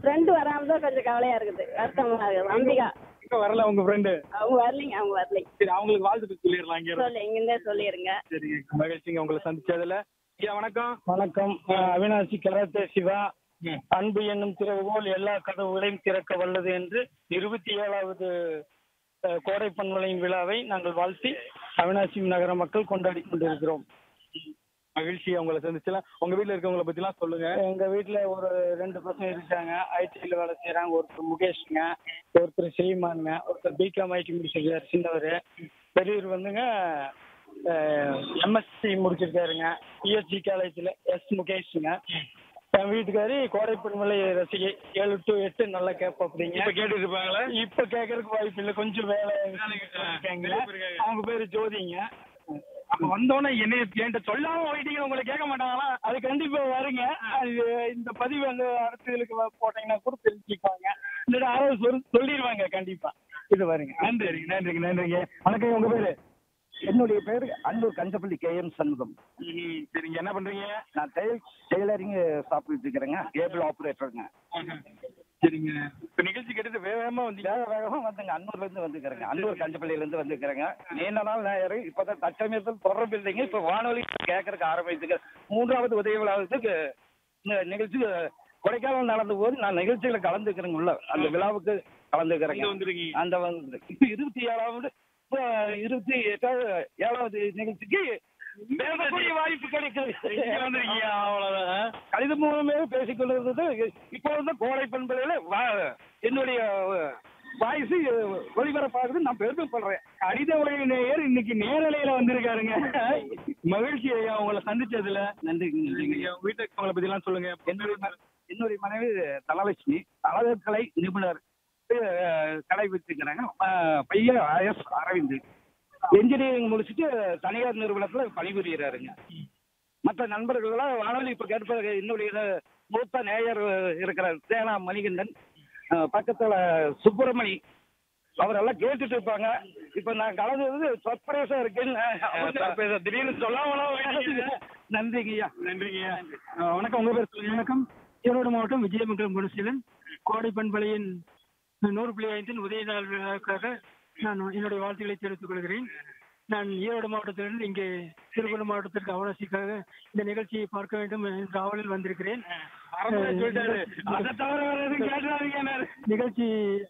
Friend வராம தான் கொஞ்சம் கவலையா இருக்குது வருத்தமா இருக்குது அம்பிகா இன்னும் வரல உங்க ஃப்ரெண்டு அவங்க வரலைங்க அவங்க வரலைங்க சரி அவங்களுக்கு வாழ்த்துக்கள் சொல்லிடலாம் இங்க இருந்து. சொல்லு இங்கிருந்தே சொல்லிடுங்க சரிங்க மகிழ்ச்சிங்க உங்களை சந்திச்சதுல ஐயா வணக்கம் வணக்கம் அஹ் அவினாசி கராத்தே சிவா அன்பு என்னும் திறவுகோல் எல்லா கதவுகளையும் திறக்க வல்லது என்று இருபத்தி ஏழாவது அஹ், கோடை பண்பலையின் விழாவை நாங்கள் வாழ்த்தி அவினாசி நகர மக்கள் கொண்டாடி கொண்டிருக்கிறோம் மகிழ்ச்சி உங்களை சந்திச்சல உங்க வீட்ல இருக்கவங்கள பத்தி எல்லாம் சொல்லுங்க எங்க வீட்டுல ஒரு ரெண்டு பசங்க இருக்காங்க ஐடில வேலை செய்யறாங்க ஒருத்தர் முகேஷ்ங்க ஒருத்தர் ஸ்ரீமானுங்க ஒருத்தர் பிகாம் ஐடி முடிச்சிருக்காரு சின்னவர் பெரியவர் வந்துங்க எம்எஸ்சி முடிச்சிருக்காருங்க பிஎஸ்சி காலேஜ்ல எஸ் முகேஷ்ங்க என் வீட்டுக்காரி கோடை பண்பலை ரசிகை ஏழு டு எட்டு நல்லா கேட்போம் அப்படிங்க இப்ப கேட்டுட்டு இருப்பாங்களா இப்ப கேட்கறதுக்கு வாய்ப்பு இல்லை கொஞ்சம் வேலை இருக்காங்க அவங்க பேரு ஜோதிங்க அப்ப வந்தோடனே என்ன என்கிட்ட சொல்லாம போயிட்டீங்க உங்களை கேட்க மாட்டாங்களா அது கண்டிப்பா வருங்க அது இந்த பதிவு வந்து அடுத்ததுக்கு போட்டீங்கன்னா கூட தெரிஞ்சுக்குவாங்க இல்லைன்னா யாராவது சொல் சொல்லிடுவாங்க கண்டிப்பா இது வருங்க நன்றிங்க நன்றிங்க நன்றிங்க வணக்கம் உங்க பேரு என்னுடைய பேர் அன்னூர் கஞ்சப்பள்ளி கே எம் சண்முகம் ம், சரிங்க என்ன பண்றீங்க நான் டெய்ல் டெய்லரிங் சாப்பிட்டு இருக்கிறேங்க கேபிள் ஆப்ரேட்டருங்க சரிங்க இப்ப நிகழ்ச்சி கேட்டுட்டு வேக வேகமா வந்தீங்க வேக வேகமாக வந்துங்க அன்னூர்ல இருந்து வந்துக்கிறேங்க அன்னூர் கஞ்சப்பள்ளியில இருந்து வந்துக்கிறேங்க நீண்ட நாள் நேரம் இப்பதான் தற்சமயத்தில் தொடர்பு இல்லைங்க இப்ப வானொலி கேட்கறதுக்கு ஆரம்பித்துங்க மூன்றாவது உதவி விழாவுக்கு இந்த நிகழ்ச்சி கொடைக்கானல் நடந்த போது நான் நிகழ்ச்சியில கலந்துக்கிறேங்க உள்ள அந்த விழாவுக்கு கலந்துக்கிறேங்க இங்க வந்துருக்கீங்க அந்த வந்து இப்ப இருபத்தி ஏழாவது இப்ப இருபத்தி எட்டாவது ஏழாவது நிகழ்ச்சிக்கு பேசக்கூடிய வாய்ப்பு கிடைக்குது இங்க வந்திருக்கீங்க அவ்வளவுதான் கடிதம் மூலமே பேசிக் கொண்டிருந்தது இப்போ வந்து கோடை பண்பலையில வா- என்னுடைய வாய்ஸ் ஒளிபரப்பாகுது நான் பெருமைப்படுறேன் கடித உலக நேயர் இன்னைக்கு நேரலையில வந்திருக்காருங்க மகிழ்ச்சி ஐயா உங்களை சந்திச்சதுல நன்றி நன்றிங்க. நீங்க வீட்டுல இருக்கவங்கள பத்தி எல்லாம் சொல்லுங்க என்னுடைய ம- என்னுடைய மனைவி தனலட்சுமி அழகக்கலை நிபுணர் அஹ், கடை வச்சுக்கிறாங்க அஹ், பையன் எஸ் அரவிந்த் என்ஜினியரிங் முடிச்சுட்டு தனியார் நிறுவனத்துல பணிபுரிகிறாருங்க மற்ற நண்பர்கள்லாம் வானொலி இப்ப கேட்பது என்னுடைய மூத்த நேயர் இருக்கிறார் சேனா மணிகண்டன் அஹ், பக்கத்துல சுப்பிரமணி அவரெல்லாம் கேட்டுட்டு இருப்பாங்க இப்ப நான் கலந்தது சர்ப்ரைஸா இருக்குன்னு surprise ஆ, திடீர்னு சொல்லாமலாம் போயிட்டீங்க. நன்றிங்க ஐயா நன்றிங்க அஹ் வணக்கம் உங்க பேர் சொல்லுங்க வணக்கம் ஈரோடு மாவட்டம் விஜயமங்கலம் குணசீலன் கோடை பண்பலையின் நூறு புள்ளி ஐந்தின் உதய நாள் விழாவுக்காக நான் என்னுடைய வாழ்த்துக்களை தெரிவித்துக் கொள்கிறேன் நான் ஈரோடு மாவட்டத்திலிருந்து இங்கே திருப்பூர் மாவட்டத்திற்கு அவகாசிக்காக இந்த நிகழ்ச்சியை பார்க்க வேண்டும் என்ற ஆவலில் வந்திருக்கிறேன் ஆரம்பமே சொல்லிட்டாரு அதை தவிர வேற எதுவும் கேட்டுறாதீங்க நிகழ்ச்சி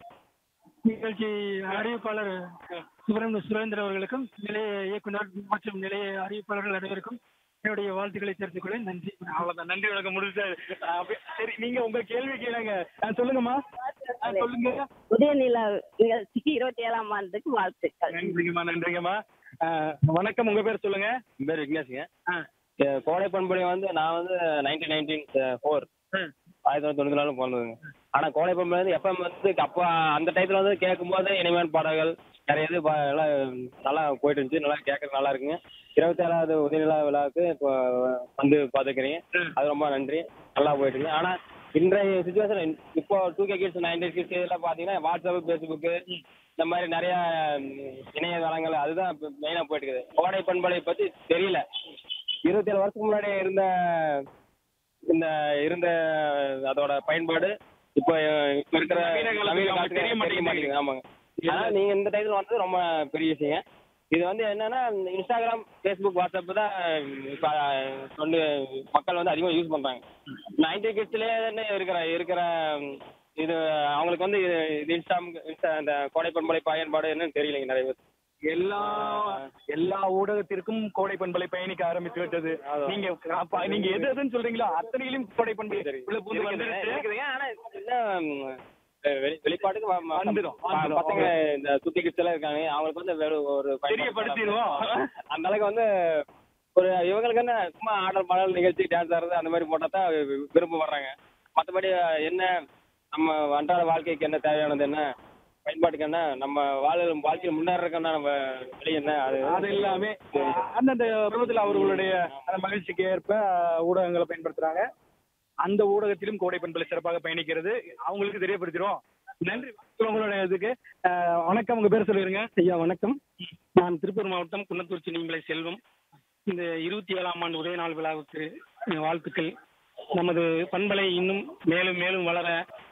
நிகழ்ச்சி அறிவிப்பாளர் சுப்பிரமணிய சுரேந்தர் அவர்களுக்கும் நிலைய இயக்குனர் மற்றும் நிலைய அறிவிப்பாளர்கள் அனைவருக்கும் என்னுடைய வாழ்த்துக்களை தெரிவித்துக் கொள்கிறேன் நன்றி அவ்வளவுதான் நன்றி வணக்கம் முடிச்சாரு அப்படியே- சரி நீங்க உங்க கேள்வி கேளுங்க அஹ் சொல்லுங்கம்மா அஹ் சொல்லுங்க உதயநிலா நிகழ்ச்சிக்கு இருபத்தி ஏழாம் ஆண்டுக்கு வாழ்த்துக்கள் நன்றிங்கம்மா நன்றிங்கம்மா அஹ் வணக்கம் உங்க பேர் சொல்லுங்க என் பேர் விக்னேஷுங்க ஆ. அஹ் கோடை பண்புலை வந்து நான் வந்து நைன்டீன் நைன்டீன் ஃபோர் ஆயிரத்தி தொள்ளாயிரத்தி தொண்ணூத்தி நாலு பிறந்ததுங்க ஆனா கோடை பண்புலை வந்து எஃப்எம் வந்து அப்போ அந்த டயத்துல வந்து கேட்கும்போது இனிமையான பாடல்கள் நிறைய இது பா- எல்லாம் நல்லா போயிட்டு இருந்துச்சு நல்லா கேட்கறது நல்லா இருக்குங்க இருபத்தி ஏழாவது உதயநிலா விழாவுக்கு இப்போ வந்து பார்த்துக்கிறீங்க அது ரொம்ப நன்றி நல்லா போயிட்டு இருக்கு ஆனா இன்றைய சுச்சுவேஷன் இப்போ two K kids ninety kids இதெல்லாம் பார்த்தீங்கன்னா வாட்ஸ்அப் ஃபேஸ்புக்கு இந்த மாதிரி நிறைய ம், இணையதளங்கள் அதுதான் மெயினாக போயிட்டு இருக்குது கோடை பண்பலை பற்றி தெரியல இருபத்தி ஏழு வருஷத்துக்கு முன்னாடி இருந்த இந்த இருந்த அதோட பயன்பாடு இப்போ இப்போ இருக்கிற நவீன காலத்துக்கு நவீன அவங்களுக்கு தெரிய காலத்துக்கு தெரிய மாட்டேங்குது. மாட்டேங்குது ஆமாங்க ஆனா நீங்க இந்த டைத்துல வந்தது ரொம்ப பெரிய விஷயம் இது வந்து என்னன்னா இந்த இன்ஸ்டாகிராம் ஃபேஸ்புக் வாட்ஸ்அப் தான் இப்போ வந்து மக்கள் வந்து அதிகமாக யூஸ் பண்றாங்க நைன்டி கிட்ஸ்லேயே இருக்கிற இருக்கிற ம், இது அவங்களுக்கு வந்து இது இது இன்ஸ்டா இன்ஸ்டா இந்த கோடை பண்பலை பயன்பாடு என்னன்னு தெரியலைங்க நிறைய பேர் எல்லா எல்லா ஊடகத்திற்கும் கோடை பண்பலை பயணிக்க ஆரம்பித்து விட்டது அதான். நீங்க அப்ப நீங்க எது எதுன்னு சொல்றீங்களோ அத்தனையிலும் கோடை பண்பலை உள்ள பூந்து இருக்குது, வந்துருச்சு இருக்குதுங்க. ஆனா இன்னும் வெளி- வெளிப்பாட்டுக்கு வ- ம- வந்துரும், ப- வந்துரும். பசங்க இந்த சுத்தி கிட்ஸ் எல்லாம் இருக்காங்க அவங்களுக்கு வந்து வெறும் ஒரு பயன்பாடு தெரியப்படுத்திடுவோம். அந்த அளவுக்கு வந்து ஒரு இவங்களுக்கு என்ன சும்மா ஆடல் பாடல் நிகழ்ச்சி டான்ஸ் ஆடுறது அந்த மாதிரி போட்டா தான் வி- விருப்பப்படுறாங்க மற்றபடி என்ன நம்ம அன்றாட வாழ்க்கைக்கு என்ன தேவையானது என்ன பயன்பாட்டுக்கு என்ன நம்ம வாழ் வாழ்க்கையில் முன்னேறதுக்கு என்ன நம்ம வழி என்ன அது அது எல்லாமே அந்தந்த பருவத்தில் அவர்களுடைய அந்த மகிழ்ச்சிக்கு ஏற்ப ஊடகங்களை பயன்படுத்துறாங்க அந்த ஊடகத்திலும் கோடை பண்பலை சிறப்பாக பயணிக்கிறது அவங்களுக்கு தெரியப்படுத்திடும் நன்றி உங்களுடைய இதுக்கு அஹ், வணக்கம் உங்க பேர் சொல்லிருங்க ஐயா வணக்கம் நான் திருப்பூர் மாவட்டம் குன்னத்தூர் சின்னிமலை செல்வம் இந்த இருபத்தி ஏழாம் ஆண்டு உதய நாள் விழாவுக்கு அஹ், வாழ்த்துக்கள் நமது பண்பலை இன்னும் மேலும் மேலும் வளர